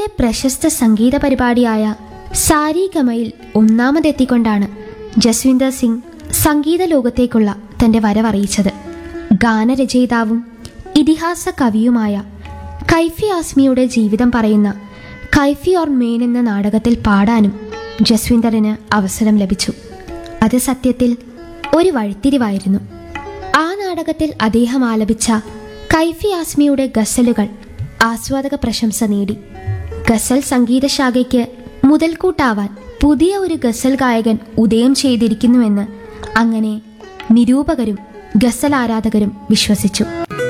ഇന്ത്യയുടെ പ്രശസ്ത സംഗീത പരിപാടിയായ സാരിഗമയിൽ ഒന്നാമതെത്തിക്കൊണ്ടാണ് ജസ്വിന്ദർ സിംഗ് സംഗീത ലോകത്തേക്കുള്ള തന്റെ വരവറിയിച്ചത് ഗാനരചയിതാവും ഇതിഹാസ കവിയുമായ കൈഫി ആസ്മിയുടെ ജീവിതം പറയുന്ന കൈഫി ഓർ മെയിൻ എന്ന നാടകത്തിൽ പാടാനും ജസ്വിന്ദറിന് അവസരം ലഭിച്ചു അത് സത്യത്തിൽ ഒരു വഴിത്തിരിവായിരുന്നു ആ നാടകത്തിൽ അദ്ദേഹം ആലപിച്ച കൈഫി ആസ്മിയുടെ ഗസലുകൾ ആസ്വാദക പ്രശംസ നേടി ഗസൽ സംഗീതശാഖയ്ക്ക് മുതൽക്കൂട്ടാവാൻ പുതിയ ഒരു ഗസൽ ഗായകൻ ഉദയം ചെയ്തിരിക്കുന്നുവെന്ന് അങ്ങനെ നിരൂപകരും ഗസൽ ആരാധകരും വിശ്വസിച്ചു